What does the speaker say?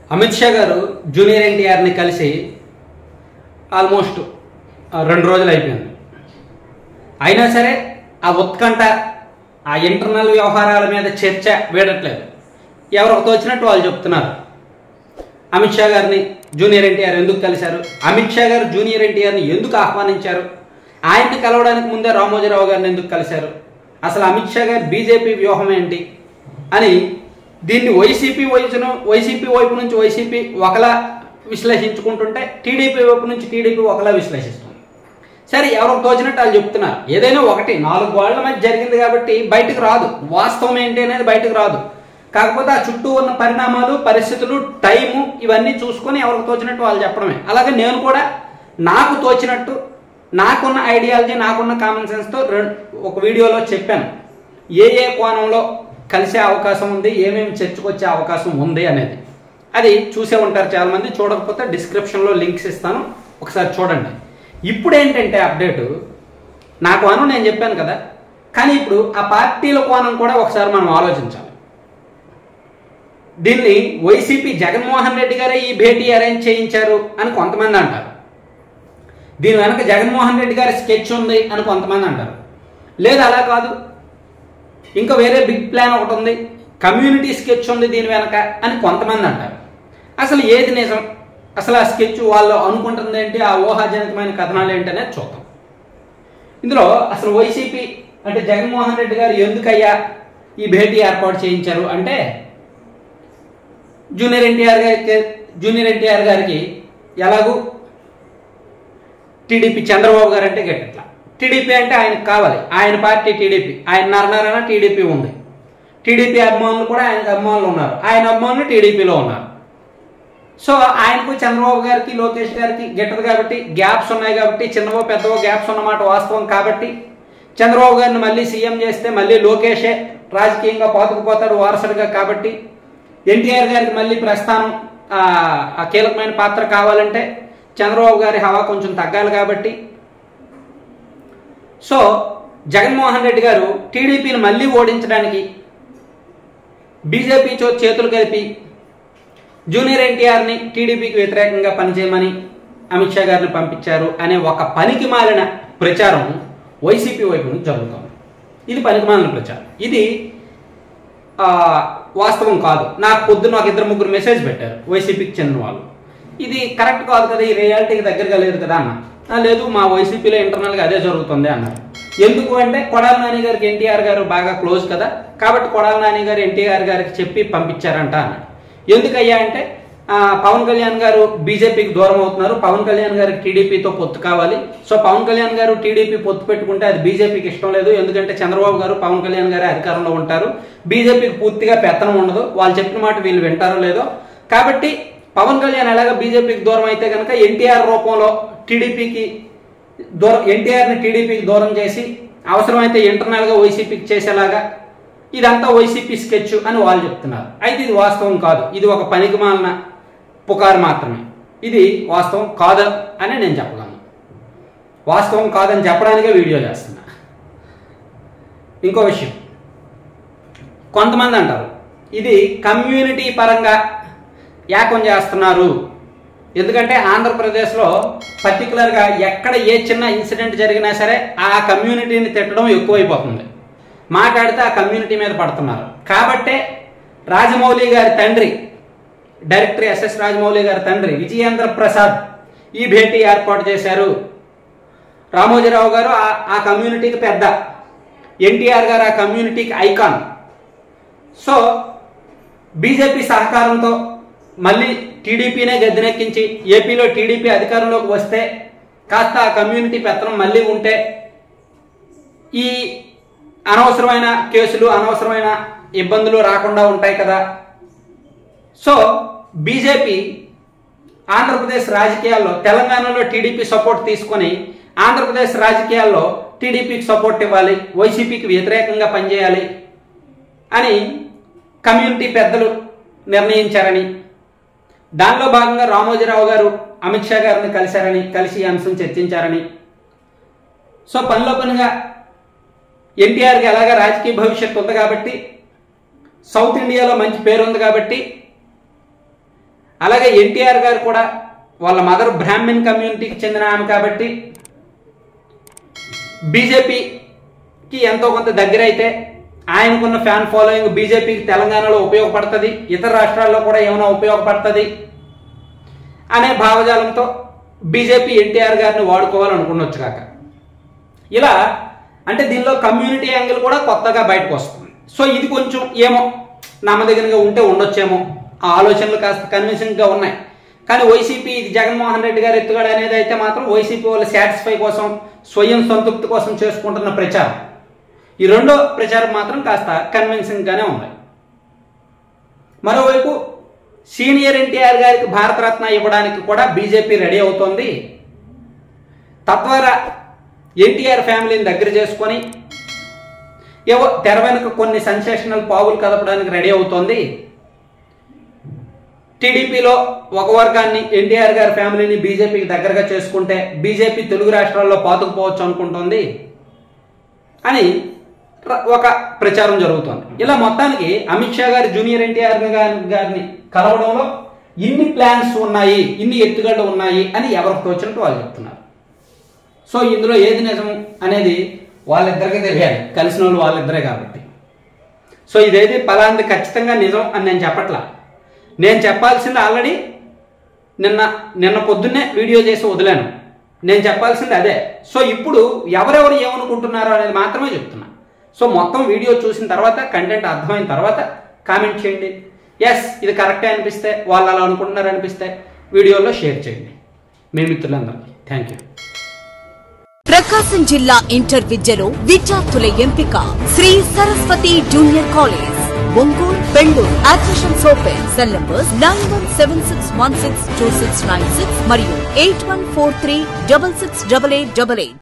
అమిత్ షా గారు జూనియర్ ఎన్టీఆర్ని కలిసి ఆల్మోస్ట్ ఆ, రెండు రోజులు అయిపోయింది అయినా సరే ఆ ఉత్కంఠ ఆ ఇంటర్నల్ వ్యవహారాల మీద చర్చ వీడట్లేదు ఎవరికి తోచినట్టు వాళ్ళు చెప్తున్నారు అమిత్ షా గారిని జూనియర్ ఎన్టీఆర్ ఎందుకు కలిశారు అమిత్ షా గారు జూనియర్ ఎన్టీఆర్ని ఎందుకు ఆహ్వానించారు ఆయన్ని కలవడానికి ముందే రామోజీరావు గారిని ఎందుకు కలిశారు అసలు అమిత్ షా గారి బీజేపీ వ్యూహం ఏంటి అని దీన్ని వైసీపీ వైపును వైసీపీ వైపు నుంచి వైసీపీ ఒకలా విశ్లేషించుకుంటుంటే టీడీపీ వైపు నుంచి టీడీపీ ఒకలా విశ్లేషిస్తుంది సరే ఎవరికి తోచినట్టు వాళ్ళు చెప్తున్నారు ఏదైనా ఒకటి నాలుగు గోళ్ల మధ్య జరిగింది కాబట్టి బయటకు రాదు వాస్తవం ఏంటి అనేది బయటకు రాదు కాకపోతే ఆ చుట్టూ ఉన్న పరిణామాలు పరిస్థితులు టైము ఇవన్నీ చూసుకొని ఎవరికి తోచినట్టు వాళ్ళు చెప్పడమే అలాగే నేను కూడా నాకు తోచినట్టు నాకున్న ఐడియాలజీ నాకున్న కామన్ సెన్స్తో ఒక వీడియోలో చెప్పాను ఏ ఏ కోణంలో కలిసే అవకాశం ఉంది ఏమేమి చర్చకొచ్చే అవకాశం ఉంది అనేది అది చూసే ఉంటారు చాలామంది చూడకపోతే డిస్క్రిప్షన్లో లింక్స్ ఇస్తాను ఒకసారి చూడండి ఇప్పుడు ఏంటంటే అప్డేటు నా కోణం నేను చెప్పాను కదా కానీ ఇప్పుడు ఆ పార్టీల కోణం కూడా ఒకసారి మనం ఆలోచించాలి దీన్ని వైసీపీ జగన్మోహన్ రెడ్డి గారే ఈ భేటీ అరేంజ్ చేయించారు అని కొంతమంది అంటారు దీని వెనక జగన్మోహన్ రెడ్డి గారి స్కెచ్ ఉంది అని కొంతమంది అంటారు లేదు అలా కాదు ఇంకా వేరే బిగ్ ప్లాన్ ఒకటి ఉంది కమ్యూనిటీ స్కెచ్ ఉంది దీని వెనక అని కొంతమంది అంటారు అసలు ఏది నిజం అసలు ఆ స్కెచ్ వాళ్ళు అనుకుంటుంది ఏంటి ఆ ఊహాజనితమైన కథనాలు ఏంటి అనేది చూద్దాం ఇందులో అసలు వైసీపీ అంటే జగన్మోహన్ రెడ్డి గారు ఎందుకయ్యా ఈ భేటీ ఏర్పాటు చేయించారు అంటే జూనియర్ ఎన్టీఆర్ గారికి జూనియర్ ఎన్టీఆర్ గారికి ఎలాగూ టీడీపీ చంద్రబాబు గారు అంటే గట్టిట్లా టీడీపీ అంటే ఆయనకు కావాలి ఆయన పార్టీ టీడీపీ ఆయన నరనరన టీడీపీ ఉంది టీడీపీ అభిమానులు కూడా ఆయనకు అభిమానులు ఉన్నారు ఆయన అభిమానులు టీడీపీలో ఉన్నారు సో ఆయనకు చంద్రబాబు గారికి లోకేష్ గారికి గిట్టదు కాబట్టి గ్యాప్స్ ఉన్నాయి కాబట్టి చిన్నవో పెద్దవో గ్యాప్స్ ఉన్నమాట వాస్తవం కాబట్టి చంద్రబాబు గారిని మళ్ళీ సీఎం చేస్తే మళ్ళీ లోకేషే రాజకీయంగా పాతుకుపోతాడు వారసుడిగా కాబట్టి ఎన్టీఆర్ గారికి మళ్ళీ ప్రస్థానం ఆ, ఆ కీలకమైన పాత్ర కావాలంటే చంద్రబాబు గారి హవా కొంచెం తగ్గాలి కాబట్టి సో జగన్మోహన్ రెడ్డి గారు టీడీపీని మళ్ళీ ఓడించడానికి బీజేపీతో చేతులు కలిపి జూనియర్ ఎన్టీఆర్ని టీడీపీకి వ్యతిరేకంగా పనిచేయమని అమిత్ షా గారిని పంపించారు అనే ఒక పనికి మాలిన ప్రచారం వైసీపీ వైపు నుంచి జరుగుతోంది ఇది పనికి మాలిన ప్రచారం ఇది ఆ, వాస్తవం కాదు నాకు పొద్దున్న ఒక ఇద్దరు ముగ్గురు మెసేజ్ పెట్టారు వైసీపీకి చెందిన వాళ్ళు ఇది కరెక్ట్ కాదు కదా ఈ రియాలిటీకి దగ్గరగా లేదు కదా అన్న "ఆ, లేదు మా వైసీపీలో ఇంటర్నల్గా అదే జరుగుతుంది అన్నారు ఎందుకు అంటే కొడాల నాని గారికి ఎన్టీఆర్ గారు బాగా క్లోజ్ కదా కాబట్టి కొడాల నాని గారు ఎన్టీఆర్ గారికి చెప్పి పంపించారంట అన్నాడు ఎందుకయ్యా అంటే ఆ, పవన్ కళ్యాణ్ గారు బీజేపీకి దూరం అవుతున్నారు పవన్ కళ్యాణ్ గారికి టీడీపీతో పొత్తు కావాలి సో పవన్ కళ్యాణ్ గారు టీడీపీ పొత్తు పెట్టుకుంటే అది బీజేపీకి ఇష్టం లేదు ఎందుకంటే చంద్రబాబు గారు పవన్ కళ్యాణ్ గారు అధికారంలో ఉంటారు బీజేపీకి పూర్తిగా పెత్తనం ఉండదు వాళ్ళు చెప్పిన మాట వీళ్ళు వింటారో లేదో కాబట్టి పవన్ కళ్యాణ్ ఎలాగ బీజేపీకి దూరం అయితే కనుక ఎన్టీఆర్ రూపంలో టీడీపీకి దూరం ఎన్టీఆర్ని టీడీపీకి దూరం చేసి అవసరమైతే ఇంటర్నల్గా వైసీపీకి చేసేలాగా ఇదంతా వైసీపీ స్కెచ్ అని వాళ్ళు చెప్తున్నారు అయితే ఇది వాస్తవం కాదు ఇది ఒక పనికిమాలిన పుకారు మాత్రమే ఇది వాస్తవం కాదు అని నేను చెప్పగలను వాస్తవం కాదని చెప్పడానికే వీడియో చేస్తున్నా ఇంకో విషయం కొంతమంది అంటారు ఇది కమ్యూనిటీ పరంగా యాకం చేస్తున్నారు ఎందుకంటే ఆంధ్రప్రదేశ్లో పర్టికులర్గా ఎక్కడ ఏ చిన్న ఇన్సిడెంట్ జరిగినా సరే ఆ కమ్యూనిటీని తిట్టడం ఎక్కువైపోతుంది మాట్లాడితే ఆ కమ్యూనిటీ మీద పడుతున్నారు కాబట్టే రాజమౌళి గారి తండ్రి డైరెక్టర్ ఎస్ఎస్ రాజమౌళి గారి తండ్రి విజయేంద్ర ప్రసాద్ ఈ భేటీ ఏర్పాటు చేశారు రామోజీరావు గారు ఆ- ఆ కమ్యూనిటీకి పెద్ద ఎన్టీఆర్ గారు ఆ కమ్యూనిటీకి ఐకాన్ సో బీజేపీ సహకారంతో మళ్ళీ టీడీపీనే గద్దెనెక్కించి ఏపీలో టీడీపీ అధికారంలోకి వస్తే కాస్త ఆ కమ్యూనిటీ పెత్తనం మళ్ళీ ఉంటే ఈ అనవసరమైన కేసులు అనవసరమైన ఇబ్బందులు రాకుండా ఉంటాయి కదా సో బీజేపీ ఆంధ్రప్రదేశ్ రాజకీయాల్లో తెలంగాణలో టీడీపీ సపోర్ట్ తీసుకొని ఆంధ్రప్రదేశ్ రాజకీయాల్లో టీడీపీకి సపోర్ట్ ఇవ్వాలి వైసీపీకి వ్యతిరేకంగా పనిచేయాలి అని కమ్యూనిటీ పెద్దలు నిర్ణయించారని దానిలో భాగంగా రామోజీరావు గారు అమిత్ షా గారిని కలిశారని కలిసి ఈ అంశం చర్చించారని సో పనిలో పనిగా ఎన్టీఆర్కి ఎలాగ రాజకీయ భవిష్యత్తు ఉంది కాబట్టి సౌత్ ఇండియాలో మంచి పేరు ఉంది కాబట్టి అలాగే ఎన్టీఆర్ గారు కూడా వాళ్ళ మదర్ బ్రాహ్మణ్ కమ్యూనిటీకి చెందిన ఆమె కాబట్టి బీజేపీకి ఎంతో కొంత దగ్గర అయితే ఆయనకున్న ఫ్యాన్ ఫాలోయింగ్ బీజేపీకి తెలంగాణలో ఉపయోగపడుతుంది ఇతర రాష్ట్రాల్లో కూడా ఏమైనా ఉపయోగపడుతుంది అనే భావజాలంతో బీజేపీ ఎన్టీఆర్ గారిని వాడుకోవాలనుకున్నొచ్చు కాక ఇలా అంటే దీనిలో కమ్యూనిటీ యాంగిల్ కూడా కొత్తగా బయటకు వస్తుంది సో ఇది కొంచెం ఏమో నమ్మదగినగా ఉంటే ఉండొచ్చేమో ఆ ఆలోచనలు కాస్త కన్విన్సింగ్గా ఉన్నాయి కానీ వైసీపీ ఇది జగన్మోహన్ రెడ్డి గారు ఎత్తుగడ అనేది అయితే మాత్రం వైసీపీ వాళ్ళు సాటిస్ఫై కోసం స్వయం సంతృప్తి కోసం చేసుకుంటున్న ప్రచారం ఈ రెండో ప్రచారం మాత్రం కాస్త కన్విన్సింగ్గానే ఉంది మరోవైపు సీనియర్ ఎన్టీఆర్ గారికి భారతరత్న ఇవ్వడానికి కూడా బీజేపీ రెడీ అవుతోంది తద్వారా ఎన్టీఆర్ ఫ్యామిలీని దగ్గర చేసుకొని ఏవో తెర వెనుక కొన్ని సెన్సేషనల్ పావులు కదపడానికి రెడీ అవుతోంది టీడీపీలో ఒక వర్గాన్ని ఎన్టీఆర్ గారి ఫ్యామిలీని బీజేపీకి దగ్గరగా చేసుకుంటే బీజేపీ తెలుగు రాష్ట్రాల్లో పాతుకుపోవచ్చు అనుకుంటోంది అని ర- ఒక ప్రచారం జరుగుతోంది ఇలా మొత్తానికి అమిత్ షా గారి జూనియర్ ఎన్టీఆర్ గారి- గారిని కలవడంలో ఇన్ని ప్లాన్స్ ఉన్నాయి ఇన్ని ఎత్తుగడలు ఉన్నాయి అని ఎవరికి తోచినట్టు వాళ్ళు చెప్తున్నారు సో ఇందులో ఏది నిజం అనేది వాళ్ళిద్దరికీ తెలియాలి కలిసిన వాళ్ళు వాళ్ళిద్దరే కాబట్టి సో ఇదేది పలాంది ఖచ్చితంగా నిజం అని నేను చెప్పట్లా నేను చెప్పాల్సింది ఆల్రెడీ నిన్న నిన్న పొద్దున్నే వీడియో చేసి వదిలాను నేను చెప్పాల్సింది అదే సో ఇప్పుడు ఎవరెవరు ఏమనుకుంటున్నారో అనేది మాత్రమే చెప్తున్నా సో మొత్తం వీడియో చూసిన తర్వాత కంటెంట్ అర్థమైన తర్వాత కామెంట్ చేయండి ఎస్ ఇది కరెక్టే అనిపిస్తే వాళ్ళు అలా అనుకుంటున్నారు అనిపిస్తే వీడియోలో షేర్ చేయండి మీ మిత్రులందరికీ థ్యాంక్ యూ ప్రకాశం జిల్లా ఇంటర్ విద్యలో విద్యార్థుల ఎంపిక Sri Saraswati junior college Ongole Bengaluru admissions open cell numbers nine one seven six one six two six nine six మరియు eight one four three double six double eight double eight